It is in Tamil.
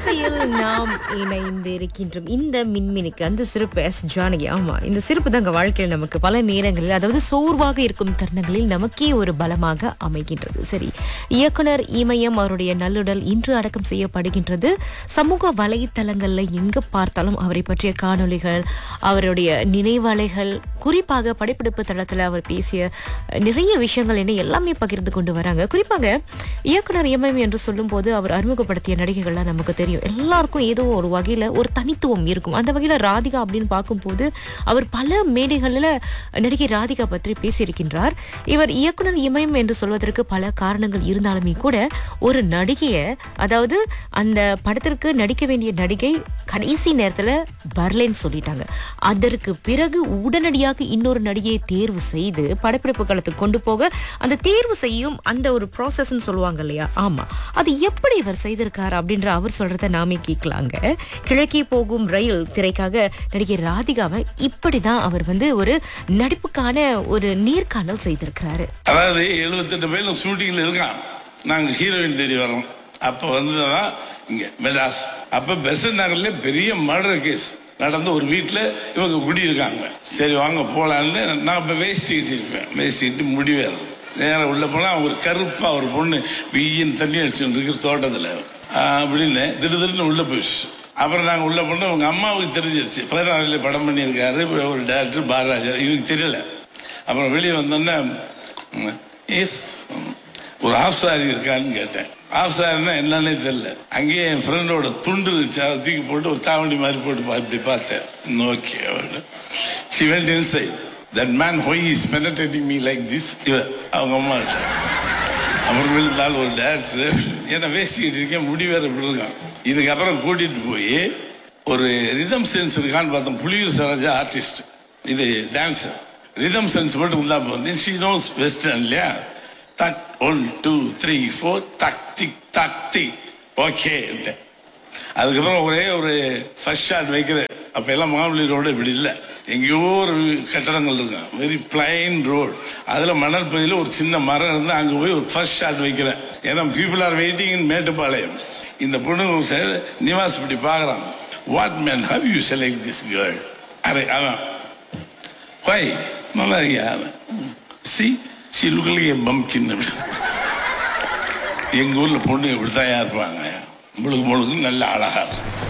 வரிசையில் நாம் இணைந்து இருக்கின்றோம் இந்த மின்மினிக்கு அந்த சிறப்பு எஸ் ஜானகி ஆமா இந்த சிறப்பு தாங்க வாழ்க்கையில் நமக்கு பல நேரங்களில் அதாவது சோர்வாக இருக்கும் தருணங்களில் நமக்கே ஒரு பலமாக அமைகின்றது சரி இயக்குனர் இமயம் அவருடைய நல்லுடல் இன்று அடக்கம் செய்யப்படுகின்றது சமூக வலைத்தளங்கள்ல எங்க பார்த்தாலும் அவரை பற்றிய காணொளிகள் அவருடைய நினைவலைகள் குறிப்பாக படைப்பிடிப்பு தளத்துல அவர் பேசிய நிறைய விஷயங்கள் என்ன எல்லாமே பகிர்ந்து கொண்டு வராங்க குறிப்பாக இயக்குனர் இமயம் என்று சொல்லும்போது அவர் அறிமுகப்படுத்திய நடிகைகள்லாம் நமக்கு தெரியும் எல்லாருக்கும் ஏதோ ஒரு வகையில ஒரு தனித்துவம் இருக்கும் அந்த வகையில ராதிகா அப்படின்னு பார்க்கும்போது அவர் பல மேடைகளில் நடிகை ராதிகா பற்றி பேசியிருக்கின்றார் இவர் இயக்குனர் இமயம் என்று சொல்வதற்கு பல காரணங்கள் இருந்தாலுமே கூட ஒரு நடிகையை அதாவது அந்த படத்திற்கு நடிக்க வேண்டிய நடிகை கடைசி நேரத்துல வரலைன்னு சொல்லிட்டாங்க அதற்கு பிறகு உடனடியாக இன்னொரு நடிகையை தேர்வு செய்து படப்பிடிப்பு காலத்துக்கு கொண்டு போக அந்த தேர்வு செய்யும் அந்த ஒரு ப்ராசஸ்ன்னு சொல்லுவாங்க இல்லையா ஆமா அது எப்படி இவர் செய்திருக்காரு அப்படின்ற அவர் சொல்றத நாமே கேட்கலாங்க கிழக்கே போகும் ரயில் திரைக்காக நடிகை ராதிகாவை இப்படிதான் அவர் வந்து ஒரு நடிப்புக்கான ஒரு நேர்காணல் செய்திருக்கிறாரு அதாவது எழுபத்தெட்டு பேர்ல ஷூட்டிங்ல இருக்கான் நாங்க ஹீரோயின் தேடி வரோம் அப்ப வந்ததான் இங்க மெட்ராஸ் அப்ப பெசன் நகர்ல பெரிய மர்டர் கேஸ் நடந்த ஒரு வீட்டுல இவங்க குடியிருக்காங்க சரி வாங்க போலான்னு நான் இப்ப வேஸ்டிக்கிட்டு இருப்பேன் வேஸ்டிக்கிட்டு முடி வேற நேரம் உள்ள போனா ஒரு கருப்பா ஒரு பொண்ணு வெய்யின் தண்ணி அடிச்சுட்டு இருக்கு தோட்டத்துல ஆஹ் அப்படின்னு திடு திடுன்னு உள்ள போயிடுச்சு அப்புறம் நாங்கள் உள்ள போனோம் அவங்க அம்மாவுக்கு தெரிஞ்சிருச்சு பதினாறுல படம் பண்ணியிருக்காரு ஒரு டேரக்டர் பாரராஜா இவருக்கு தெரியல அப்புறம் வெளியே வந்தோன்னே எஸ் ஒரு ஆஃப் சாரி இருக்கான்னு கேட்டேன் ஆஃப் சாரின்னா என்னன்னே தெரியல அங்கேயே என் ஃப்ரெண்டோட துண்டு இருந்துச்சு அதை தூக்கி போட்டு ஒரு தாவண்டி மாதிரி போட்டு பா- இப்படி பார்த்தேன் okay she went inside that man who is penetrating me like this இவ அவங்க அம்மா அப்புறம் இருந்தாலும் ஒரு டேரக்டர் ஏன்னா வேஸ்டிக்கிட்டு இருக்கேன் முடி வேற இப்படி இருக்கான் இதுக்கப்புறம் கூட்டிட்டு போய் ஒரு ரிதம் சென்ஸ் இருக்கான்னு பார்த்தோம் புலியூர் சரோஜா ஆர்டிஸ்ட் இது டான்ஸர் ரிதம் சென்ஸ் மட்டும் இருந்தா போதும் ஷி நோஸ் வெஸ்டர்ன் இல்லையா தக் ஒன் டூ த்ரீ ஃபோர் தக் திக் தக் திக் ஓகே அதுக்கப்புறம் ஒரே ஒரு ஃபர்ஸ்ட் ஷாட் வைக்கிறேன் அப்ப எல்லாம் மாமல்லி ரோடு இப்படி இல்லை எங்கேயோ ஒரு கட்டடங்கள் இருக்கும் வெரி பிளைன் ரோடு அதுல மணல் பகுதியில் ஒரு சின்ன மரம் இருந்து அங்க போய் ஒரு ஃபர்ஸ்ட் ஷாட் வைக்கிறேன் ஏன்னா people are waiting in Mettupalayam இந்த பொண்ணு சார் நிவாஸ் இப்படி பார்க்குறான் what man how you select this girl அரே அவன் ஹாய் நல்லா இருக்கியா சி சி லுக்கலிய பம்கின் எங்க ஊர்ல பொண்ணு இப்படித்தான் இருப்பாங்க முழுக்கு முழுக்கு நல்ல அழகா இருக்கும்